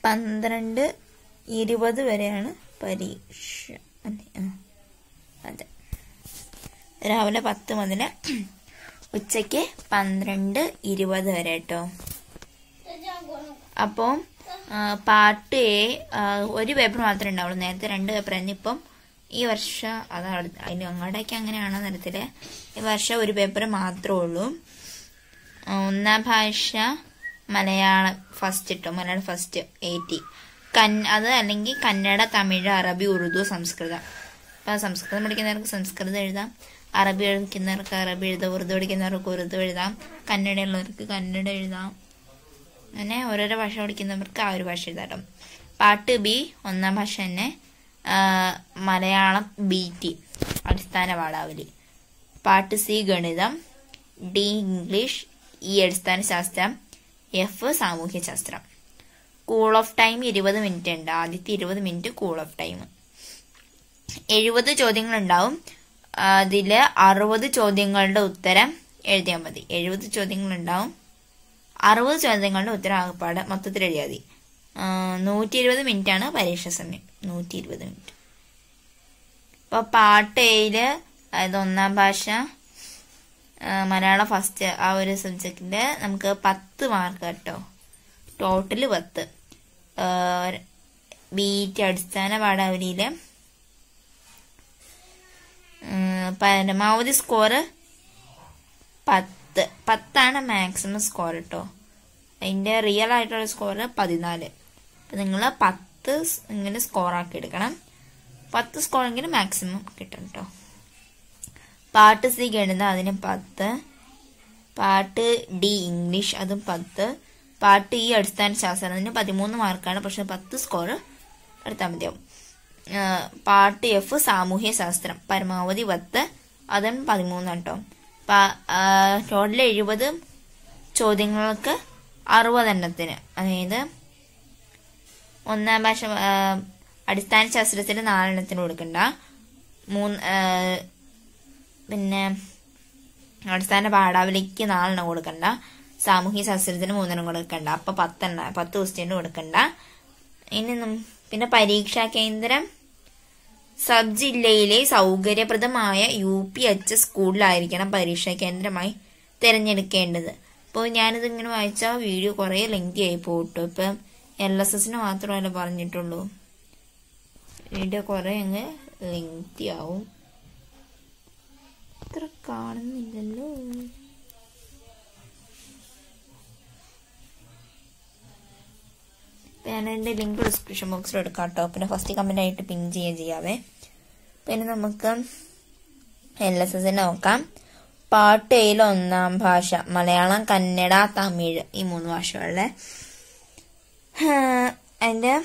പന്ത്രണ്ട് ഇരുപത് വരെയാണ് പരീക്ഷ അല്ലേ ആ അതെ രാവിലെ പത്ത് മുതൽ ഉച്ചയ്ക്ക് പന്ത്രണ്ട് ഇരുപത് വരെ കേട്ടോ അപ്പോൾ പാട്ട് എ ആ, ഒരു പേപ്പർ മാത്രമേ ഉണ്ടാവുള്ളൂ നേരത്തെ രണ്ട് പേപ്പർ ആയിരുന്നു ഇപ്പം ഈ വർഷം അത് അടുത്ത- അതിന് അങ്ങോട്ടേക്ക് അങ്ങനെയാണോ തരത്തില് ഈ വർഷം ഒരു പേപ്പർ മാത്രമേ ഉള്ളൂ ആ, ഒന്നാം ഭാഷ മലയാളം ഫസ്റ്റ് ഇട്ടോ മലയാളം ഫസ്റ്റ് എയ്റ്റി കൻ അത് അല്ലെങ്കിൽ കന്നഡ തമിഴ് അറബി ഉറുദു സംസ്കൃതം അപ്പം സംസ്കൃതം പഠിക്കുന്നവർക്ക് സംസ്കൃതം എഴുതാം അറബി പഠിക്കുന്നവർക്ക് അറബി എഴുതാം ഉറുദു പഠിക്കുന്നവർക്ക് ഉറുദു എഴുതാം കന്നഡ ഉള്ളവർക്ക് കന്നഡ എഴുതാം അങ്ങനെ ഓരോരോ ഭാഷ പഠിക്കുന്നവർക്ക് ആ ഒരു ഭാഷ എഴുതാം പാട്ട് ബി ഒന്നാം ഭാഷ തന്നെ ആ, മലയാളം ബി ടി അടിസ്ഥാന പാഠാവലി പാട്ട് സി ഗണിതം ഡി ഇംഗ്ലീഷ് ഇ അടിസ്ഥാന ശാസ്ത്രം എഫ് സാമൂഹ്യ ശാസ്ത്രം കൂൾ ഓഫ് ടൈം ഇരുപത് മിനിറ്റ് ഉണ്ട് ആദ്യത്തെ ഇരുപത് മിനിറ്റ് കൂൾ ഓഫ് ടൈം എഴുപത് ചോദ്യങ്ങൾ ഉണ്ടാവും അതില് അറുപത് ചോദ്യങ്ങളുടെ ഉത്തരം എഴുതിയാൽ മതി എഴുപത് ചോദ്യങ്ങൾ ഉണ്ടാവും അറുപത് ചോദ്യങ്ങളുടെ ഉത്തരം ആകപ്പാട് മൊത്തത്തിൽ എഴുതിയാൽ മതി നൂറ്റി ഇരുപത് മിനിറ്റ് ആണ് പരീക്ഷ സമയം നൂറ്റി ഇരുപത് മിനിറ്റ് ഇപ്പൊ പാട്ട് ഏഴില് അതായത് ഒന്നാം ഭാഷ ആ, മലയാളം ഫസ്റ്റ് ആ ഒരു സബ്ജക്റ്റില് നമുക്ക് പത്ത് മാർക്ക് കേട്ടോ ടോട്ടല് പത്ത് ബി ടി അടിസ്ഥാന പാഠാവലിയില് ഉം, പരമാവധി സ്കോർ പത്ത് പത്താണ് മാക്സിമം സ്കോർ കേട്ടോ അതിന്റെ റിയൽ ആയിട്ടുള്ള സ്കോർ പതിനാല് അപ്പൊ നിങ്ങൾ പത്ത് സ് ഇങ്ങനെ സ്കോർ ആക്കി എടുക്കണം പത്ത് സ്കോറെങ്കിലും മാക്സിമം കിട്ടും കേട്ടോ പാട്ട് സി ഗണിതം അതിന് പത്ത് പാട്ട് ഡി ഇംഗ്ലീഷ് അതും പത്ത് പാട്ട് ഈ അടിസ്ഥാന ശാസ്ത്രം അതിന് പതിമൂന്ന് മാർക്കാണ് പക്ഷെ പത്ത് സ്കോർ എടുത്താൽ മതിയാവും ആ, പാട്ട് എഫ് സാമൂഹ്യ ശാസ്ത്രം പരമാവധി പത്ത് അതും പതിമൂന്ന് കേട്ടോ ടോട്ടൽ എഴുപത് ചോദ്യങ്ങൾക്ക് അറുപതെണ്ണത്തിന് അതായത് ഒന്നാം ഭാഷ ആ, അടിസ്ഥാന ശാസ്ത്രത്തിന് നാലെണ്ണത്തിന് കൊടുക്കണ്ട മൂന്ന് ആ, പിന്നെ അടിസ്ഥാന പാഠാവലിക്ക് നാലെണ്ണം കൊടുക്കണ്ട സാമൂഹ്യ ശാസ്ത്രത്തിന് മൂന്നെണ്ണം കൊടുക്കണ്ട അപ്പൊ പത്തെണ്ണ പത്ത് ക്വസ്റ്റ്യന് കൊടുക്കണ്ട ഇനി നം- പിന്നെ പരീക്ഷാ കേന്ദ്രം സബ് ജില്ലയിലെ സൗകര്യപ്രദമായ യു പി എച്ച് സ്കൂളിലായിരിക്കണം പരീക്ഷാ കേന്ദ്രമായി തിരഞ്ഞെടുക്കേണ്ടത് അപ്പോൾ ഞാനിത് ഇങ്ങനെ വായിച്ച വീഡിയോ കുറേ ലെങ്തി ആയി പോട്ടോ ഇപ്പം എൽ എസ് എസിന് മാത്രമല്ല പറഞ്ഞിട്ടുള്ളൂ വീഡിയോ കുറേ അങ്ങ് ലെങ്തി ആവും ഇത്ര കാണുന്നില്ലല്ലോ ഞാൻ എൻ്റെ ലിങ്ക് ഡിസ്ക്രിപ്ഷൻ ബോക്സിൽ എടുക്കാം കേട്ടോ പിന്നെ ഫസ്റ്റ് കമൻ്റ് ആയിട്ട് പിൻ ചെയ്യുക ചെയ്യാവേ പിന്നെ നമുക്ക് എൽ എസ് എസിനെ നോക്കാം പാട്ട് ഏഴിൽ ഒന്നാം ഭാഷ മലയാളം കന്നഡ തമിഴ് ഈ മൂന്ന് ഭാഷകളിലെ അതിൻ്റെ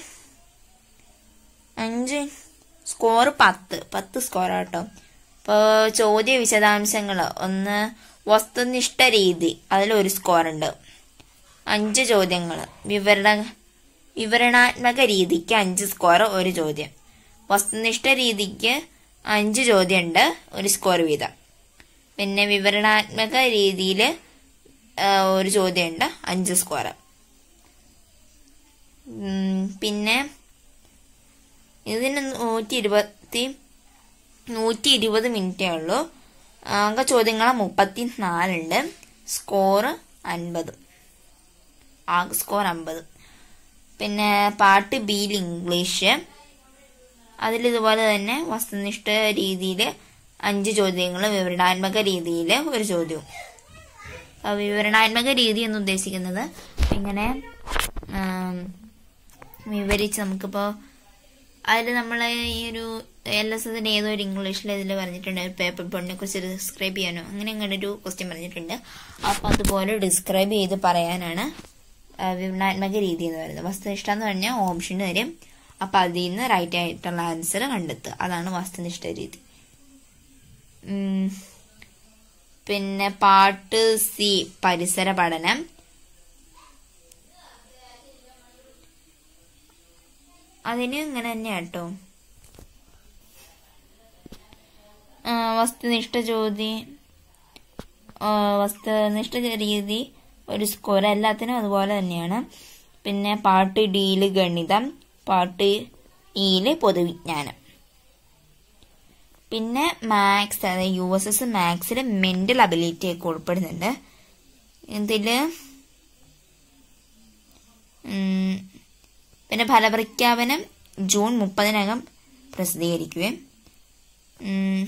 അഞ്ച് സ്കോർ പത്ത് പത്ത് സ്കോർ കേട്ടോ ഇപ്പോൾ ചോദ്യ വിശദാംശങ്ങൾ ഒന്ന് വസ്തുനിഷ്ഠ രീതി അതിലൊരു സ്കോർ ഉണ്ട് അഞ്ച് ചോദ്യങ്ങൾ വിവരണ വിവരണാത്മക രീതിക്ക് അഞ്ച് സ്കോർ ഒരു ചോദ്യം വസ്തുനിഷ്ഠ രീതിക്ക് അഞ്ച് ചോദ്യം ഉണ്ട് ഒരു സ്കോർ വീതം പിന്നെ വിവരണാത്മക രീതിയിൽ ഒരു ചോദ്യം ഉണ്ട് അഞ്ച് സ്കോർ പിന്നെ ഇതിന് നൂറ്റി ഇരുപത്തി നൂറ്റി ഇരുപത് മിനിറ്റേ ഉള്ളൂ ആകെ ചോദ്യങ്ങൾ മുപ്പത്തി നാലുണ്ട് സ്കോർ അൻപത് ആകെ സ്കോർ അമ്പത് പിന്നെ പാട്ട് ബിയിൽ ഇംഗ്ലീഷ് അതിൽ ഇതുപോലെ തന്നെ വസ്തുനിഷ്ഠ രീതിയിൽ അഞ്ച് ചോദ്യങ്ങൾ വിവരണാത്മക രീതിയിൽ ഒരു ചോദ്യവും അപ്പൊ വിവരണാത്മക രീതി എന്ന് ഉദ്ദേശിക്കുന്നത് ഇങ്ങനെ ആം, വിവരിച്ച് നമുക്കിപ്പോൾ അതിൽ നമ്മൾ ഈ ഒരു എൽ എസ് എസിന്റെ ഏതോ ഒരു ഇംഗ്ലീഷിൽ ഇതിൽ പറഞ്ഞിട്ടുണ്ട് ഒരു പേപ്പർ ബോണ്ടിനെ കുറിച്ച് ഡിസ്ക്രൈബ് ചെയ്യാനോ അങ്ങനെ അങ്ങനെ ഒരു ക്വസ്റ്റ്യൻ പറഞ്ഞിട്ടുണ്ട് അപ്പൊ അതുപോലെ ഡിസ്ക്രൈബ് ചെയ്ത് പറയാനാണ് ആ, വിവരണാത്മക രീതി എന്ന് പറയുന്നത് വസ്തുനിഷ്ഠ എന്ന് പറഞ്ഞാൽ ഓപ്ഷൻ വരും അപ്പൊ അതിൽ നിന്ന് റൈറ്റ് ആയിട്ടുള്ള ആൻസർ കണ്ടെത്തുക അതാണ് വസ്തുനിഷ്ഠ രീതി ഉം. പിന്നെ പാട്ട് സി പരിസര പഠനം അതിന് ഇങ്ങനെ തന്നെ കേട്ടോ ആ, വസ്തുനിഷ്ഠ ചോദ്യം ആ, വസ്തുനിഷ്ഠ രീതി ഒരു സ്കോർ എല്ലാത്തിനും അതുപോലെ തന്നെയാണ് പിന്നെ പാർട്ട് ഡിയില് ഗണിതം പാർട്ട് ഇയില് പൊതുവിജ്ഞാനം പിന്നെ മാത്സ് അതായത് യു എസ് എസ് മാത്സിൽ മെന്റൽ അബിലിറ്റി ഒക്കെ ഉൾപ്പെടുന്നുണ്ട് ഇതില് ഉം, പിന്നെ ഫലപ്രഖ്യാപനം ജൂൺ മുപ്പതിനകം പ്രസിദ്ധീകരിക്കുകയും ഉം,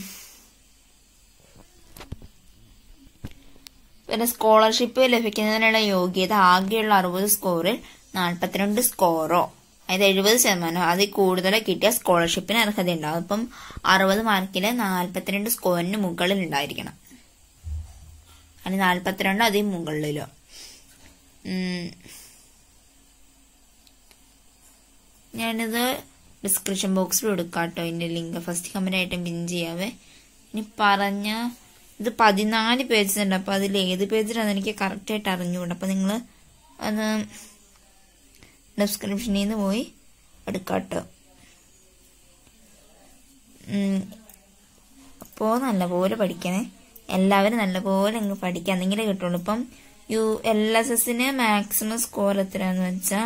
പിന്നെ സ്കോളർഷിപ്പ് ലഭിക്കുന്നതിനുള്ള യോഗ്യത ആകെയുള്ള അറുപത് സ്കോറിൽ നാൽപ്പത്തിരണ്ട് സ്കോറോ അതായത് എഴുപത് ശതമാനം അതിൽ കൂടുതൽ കിട്ടിയ സ്കോളർഷിപ്പിന് അർഹതയുണ്ടാവും അപ്പം അറുപത് മാർക്കില് നാൽപ്പത്തിരണ്ട് സ്കോറിന് മുകളിൽ ഉണ്ടായിരിക്കണം അല്ലെങ്കിൽ നാൽപ്പത്തിരണ്ട് അതിൽ മുകളിലോ ഉം. ഞാനിത് ഡിസ്ക്രിപ്ഷൻ ബോക്സിൽ കൊടുക്കാം കേട്ടോ ഇതിന്റെ ലിങ്ക് ഫസ്റ്റ് കമന്റ് ആയിട്ട് പിൻ ചെയ്യാവേ ഇനി പറഞ്ഞ ഇത് പതിനാല് പേജസ് ഉണ്ട് അപ്പൊ അതിൽ ഏത് പേജിലാന്ന് എനിക്ക് കറക്റ്റ് ആയിട്ട് അറിഞ്ഞുകൂടാ അപ്പൊ നിങ്ങൾ അത് ഡിസ്ക്രിപ്ഷനിൽ നിന്ന് പോയി എടുക്കാം കേട്ടോ അപ്പോൾ നല്ലപോലെ പഠിക്കണേ എല്ലാവരും നല്ലപോലെ അങ്ങ് പഠിക്കുക എന്നെങ്കിലേ കിട്ടുള്ളൂ ഇപ്പം യു എൽ എസ് എസിന് മാക്സിമം സ്കോർ എത്രയാന്ന് വെച്ചാൽ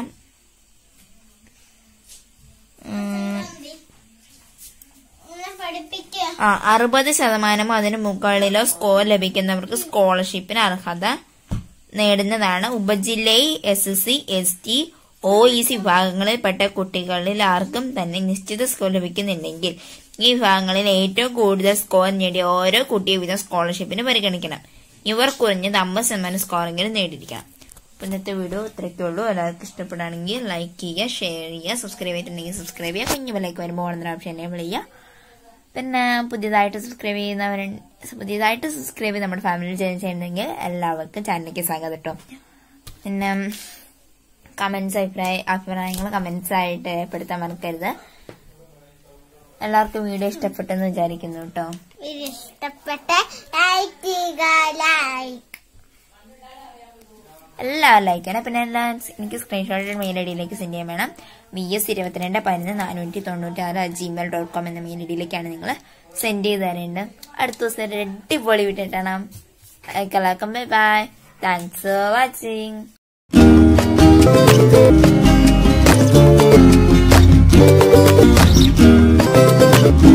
പഠിപ്പിക്കുക ആ അറുപത് ശതമാനമോ അതിന് മുകളിലോ സ്കോർ ലഭിക്കുന്നവർക്ക് സ്കോളർഷിപ്പിന് അർഹത നേടുന്നതാണ് ഉപജില്ലയിൽ S S C S T O E C വിഭാഗങ്ങളിൽപ്പെട്ട കുട്ടികളിൽ ആർക്കും തന്നെ നിശ്ചിത സ്കോർ ലഭിക്കുന്നില്ലെങ്കിൽ ഈ വിഭാഗങ്ങളിൽ ഏറ്റവും കൂടുതൽ സ്കോർ നേടിയ ഓരോ കുട്ടിയെ വീതം സ്കോളർഷിപ്പിന് പരിഗണിക്കണം ഇവർ കുറഞ്ഞത് അമ്പത് ശതമാനം സ്കോറെങ്കിലും നേടിയിരിക്കണം അപ്പൊ ഇന്നത്തെ വീഡിയോ ഇത്രയൊക്കെ ഉള്ളൂ എല്ലാവർക്കും ഇഷ്ടപ്പെടുകയാണെങ്കിൽ ലൈക്ക് ചെയ്യുക ഷെയർ ചെയ്യുക സബ്സ്ക്രൈബ് ചെയ്തിട്ടുണ്ടെങ്കിൽ സബ്സ്ക്രൈബ് ചെയ്യുക കുഞ്ഞു വിലയ്ക്ക് വരുമ്പോൾ ഓണെന്ന ഓപ്ഷൻ എനേബിൾ ചെയ്യുക പിന്നെ പുതിയതായിട്ട് സബ്സ്ക്രൈബ് ചെയ്യുന്നവർ പുതിയതായിട്ട് സബ്സ്ക്രൈബ് ചെയ്ത് നമ്മുടെ ഫാമിലിയിൽ ജോയിൻ ചെയ്യുന്നെങ്കിൽ എല്ലാവർക്കും ചാനലിലേക്ക് സ്വാഗതം കേട്ടോ പിന്നെ കമന്റ്സ് അഭിപ്രായ അഭിപ്രായങ്ങൾ കമന്റ്സ് ആയിട്ട് രേഖപ്പെടുത്താൻ മറക്കരുത് എല്ലാവർക്കും വീഡിയോ ഇഷ്ടപ്പെട്ടെന്ന് വിചാരിക്കുന്നു കേട്ടോ വീഡിയോ ഇഷ്ടപ്പെട്ട ലൈക്ക് ചെയ്യുക ലൈക്ക് എല്ലാവരും ലൈക്ക് ചെയ്യണം പിന്നെ എല്ലാം എനിക്ക് സ്ക്രീൻഷോട്ട് മെയിൽ ഐ ഡിയിലേക്ക് സെൻഡ് ചെയ്യാൻ വേണം വി എസ് ഇരുപത്തിരണ്ട് പതിനൊന്ന് നാനൂറ്റി തൊണ്ണൂറ്റി ആറ് ജിമെയിൽ ഡോട്ട് കോം എന്ന മെയിൽ ഐ ഡിയിലേക്കാണ് നിങ്ങൾ സെൻഡ് ചെയ്ത് തരേണ്ടത് അടുത്ത ദിവസം ഒരു അടിപൊളി വിട്ടിട്ടാണ് എല്ലാവർക്കും bye bye thanks for watching Thank